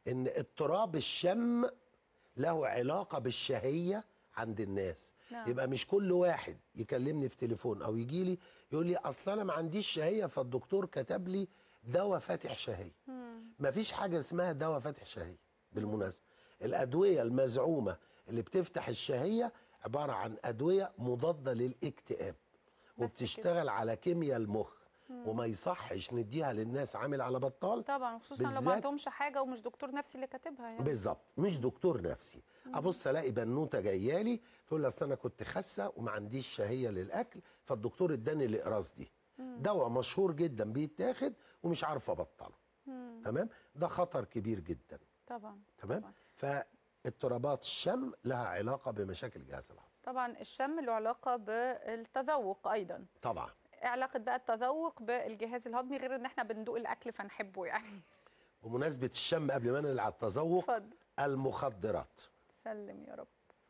ان اضطراب الشم له علاقه بالشهيه عند الناس نعم. يبقى مش كل واحد يكلمني في تليفون او يجي لي يقول لي اصل انا ما عنديش شهيه فالدكتور كتب لي دواء فاتح شهيه ما فيش حاجه اسمها دواء فاتح شهيه بالمناسبه الادويه المزعومه اللي بتفتح الشهيه عباره عن ادويه مضاده للاكتئاب وبتشتغل على كيمياء المخ وما يصحش نديها للناس عامل على بطال طبعا خصوصا لو ما بالذات- عندهمش حاجه ومش دكتور نفسي اللي كاتبها يعني بالظبط مش دكتور نفسي ابص الاقي بنوته جايه لي تقول لي اصل انا كنت خاسه وما عنديش شهيه للاكل فالدكتور اداني الاقراص دي دواء مشهور جدا بيتاخد ومش عارف ابطله تمام ده خطر كبير جدا طبعا تمام طبعا. فاضطرابات الشم لها علاقه بمشاكل الجهاز الهضمي طبعا الشم له علاقه بالتذوق ايضا طبعا إيه علاقه بقى التذوق بالجهاز الهضمي غير ان احنا بندوق الاكل فنحبه يعني بمناسبه الشم قبل ما ننقل على التذوق اتفضل المخدرات سلم يا رب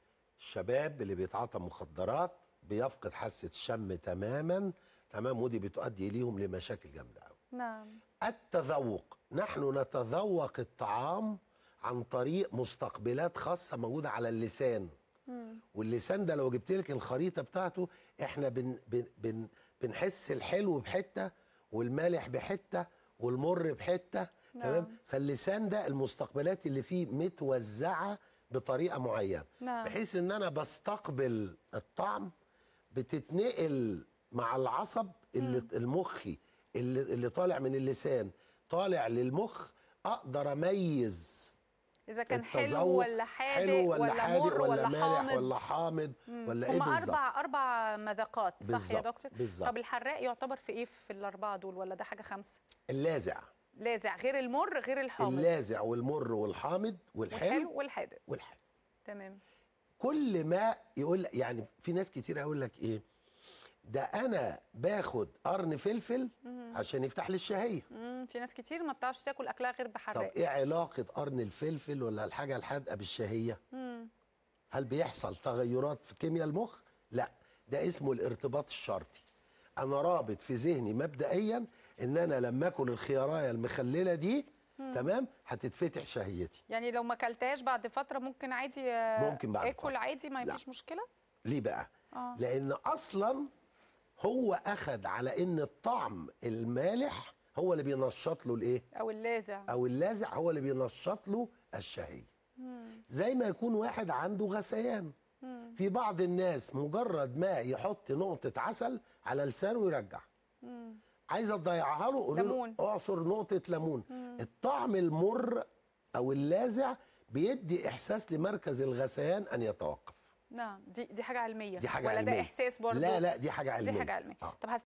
الشباب اللي بيتعاطى مخدرات بيفقد حاسه الشم تماما تمام ودي بتؤدي ليهم لمشاكل جامده قوي نعم التذوق نحن نتذوق الطعام عن طريق مستقبلات خاصه موجوده على اللسان واللسان ده لو جبت لك الخريطه بتاعته احنا بن بن بن بنحس الحلو بحته والمالح بحته والمر بحته نعم. تمام فاللسان ده المستقبلات اللي فيه متوزعه بطريقه معينه نعم. بحيث ان انا بستقبل الطعم بتتنقل مع العصب اللي المخي اللي, اللي طالع من اللسان طالع للمخ اقدر اميز اذا كان حلو التذوق ولا حادق حلو ولا, ولا حادق مر ولا مالح حامض ولا حامض ولا ايه هم بالظبط اربع اربع مذاقات صح يا بالظبط، دكتور بالظبط. طب الحراق يعتبر في ايه في الاربعه دول ولا ده حاجه خمسه اللاذع لاذع غير المر غير الحامض اللاذع والمر والحامض والحلو والحلو والحادق والحلو تمام كل ما يقول يعني في ناس كتير يقول لك ايه ده انا باخد قرن فلفل عشان يفتح لي الشهيه مم. في ناس كتير ما بتعرفش تاكل اكلها غير طب بحراق ايه علاقه قرن الفلفل ولا الحاجه الحادقه بالشهيه هل بيحصل تغيرات في كيمياء المخ لا ده اسمه الارتباط الشرطي انا رابط في ذهني مبدئيا ان انا لما اكل الخيارايه المخلله دي تمام هتتفتح شهيتي يعني لو ما اكلتهاش بعد فتره ممكن عادي آه، ممكن بعد اكل فترة. عادي ما لا. فيش مشكله ليه بقى آه. لان اصلا هو اخد على ان الطعم المالح هو اللي بينشط له الايه او اللاذع او اللاذع هو اللي بينشط له الشهيه زي ما يكون واحد عنده غثيان في بعض الناس مجرد ما يحط نقطه عسل على لسانه ويرجع عايزه تضيعها له قولي له ليمون. اعصر نقطه ليمون الطعم المر او اللاذع بيدي احساس لمركز الغثيان ان يتوقف نعم دي دي حاجه علميه دي حاجه ولا علميه ده احساس برضه لا لا دي حاجه علميه دي حاجه علميه آه. طب هس-